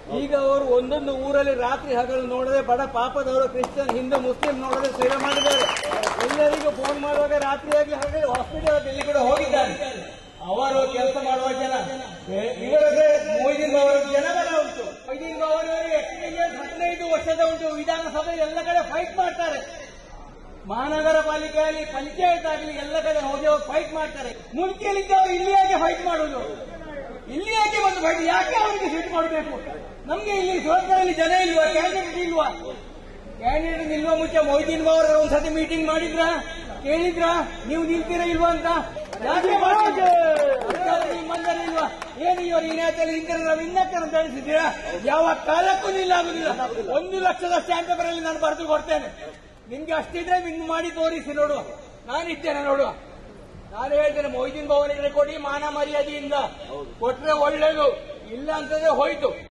ಈಗ ಅವರು ಒಂದೊಂದು ಊರಲ್ಲಿ ರಾತ್ರಿ ಹಗಲು ನೋಡದೆ ಬಡ ಪಾಪದವರು ಕ್ರಿಶ್ಚಿಯನ್ ಹಿಂದೂ ಮುಸ್ಲಿಂ ನೋಡದೆ ಸೇವೆ ಮಾಡಿದ್ದಾರೆ ಎಲ್ಲರಿಗೂ ಫೋನ್ ಮಾಡುವಾಗ ರಾತ್ರಿ ಆಗಲಿ ಹಾಗೆ ಹಾಸ್ಪಿಟಲ್ ಇಲ್ಲಿ ಕೂಡ ಹೋಗಿದ್ದಾರೆ ಅವರು ಕೆಲಸ ಮಾಡುವ ಜನ ಏ- ಇವರಿಗೆ ಮೊಯ್ದೀನ್ ಅವರ ಜನಬಲ ಉಂಟು ಮೊಯ್ದೀನ್ ಅವರಿಗೆ ಎಕ್ಸ್ಪೀರಿಯನ್ಸ್ ಹದಿನೈದು ವರ್ಷದ ಉಂಟು ವಿಧಾನಸಭೆ ಎಲ್ಲ ಕಡೆ ಫೈಟ್ ಮಾಡ್ತಾರೆ ಮಹಾನಗರ ಪಾಲಿಕೆಯಲ್ಲಿ ಪಂಚಾಯತ್ ಆಗಲಿ ಎಲ್ಲ ಕಡೆ ಹೋಗಿ ಹೋಗಿ ಫೈಟ್ ಮಾಡ್ತಾರೆ ಮುಂಚೆಲಿದ್ದವರು ಇಲ್ಲಿ ಯಾಕೆ ಫೈಟ್ ಮಾಡುದು ಇಲ್ಲಿ ಯಾಕೆ ಬಂದು ಫೈಟ್ ಯಾಕೆ ಅವರಿಗೆ ಸೀಟ್ ಮಾಡಬೇಕು ನಮ್ಗೆ ಇಲ್ಲಿ ಸುರಕ್ಷರಲ್ಲಿ ಜನ ಇಲ್ವಾ ಕ್ಯಾಂಡಿಡೇಟ್ ಇಲ್ವಾ ಕ್ಯಾಂಡಿಡೇಟ್ ನಿಲ್ವ ಮುಂಚೆ ಮೊಯ್ದೀನ್ ಅವರ ಒಂದ್ಸತಿ ಮೀಟಿಂಗ್ ಮಾಡಿದ್ರ ಕೇಳಿದ್ರ ನೀವು ನಿಲ್ತೀರಾ ಇಲ್ವಾ ಅಂತ ಯಾಕೆ ಮಾಡೋದು? ಅದಕ್ಕಾಗಿ ನಿಮ್ಮಂದರೆ ಇಲ್ವಾ ಏನು ಇವರು ಇನಾತಲ್ಲಿ ಇಂದಿನ ನಾವು ಇನ್ನಕ್ಕರ ಅಂತ ಹೇಳಿಸಿದ್ದೀರಾ ಯಾವ ಕಾಲಕ್ಕೂ ನಿಲ್ಲಾಗುದಿಲ್ಲ ಒಂದು ಲಕ್ಷದ ಸ್ಟ್ಯಾಂಪ್ ಪೇಪರಲ್ಲಿ ನಾನು ಬರೆದು ಕೊಡ್ತೇನೆ ನಿಮ್ಗೆ ಅಷ್ಟಿದ್ರೆ ಇನ್ನು ಮಾಡಿ ತೋರಿಸಿ ನೋಡುವ ನಾನಿದ್ದೇನೆ ನೋಡುವ ನಾನು ಹೇಳ್ತೇನೆ ಮೊಯ್ದೀನ್ ಭವನಿಗೆ ಕೊಡಿ ಮಾನ ಮರ್ಯಾದೆಯಿಂದ ಕೊಟ್ರೆ ಒಳ್ಳೇದು ಇಲ್ಲ ಅಂತಂದ್ರೆ ಹೋಯ್ತು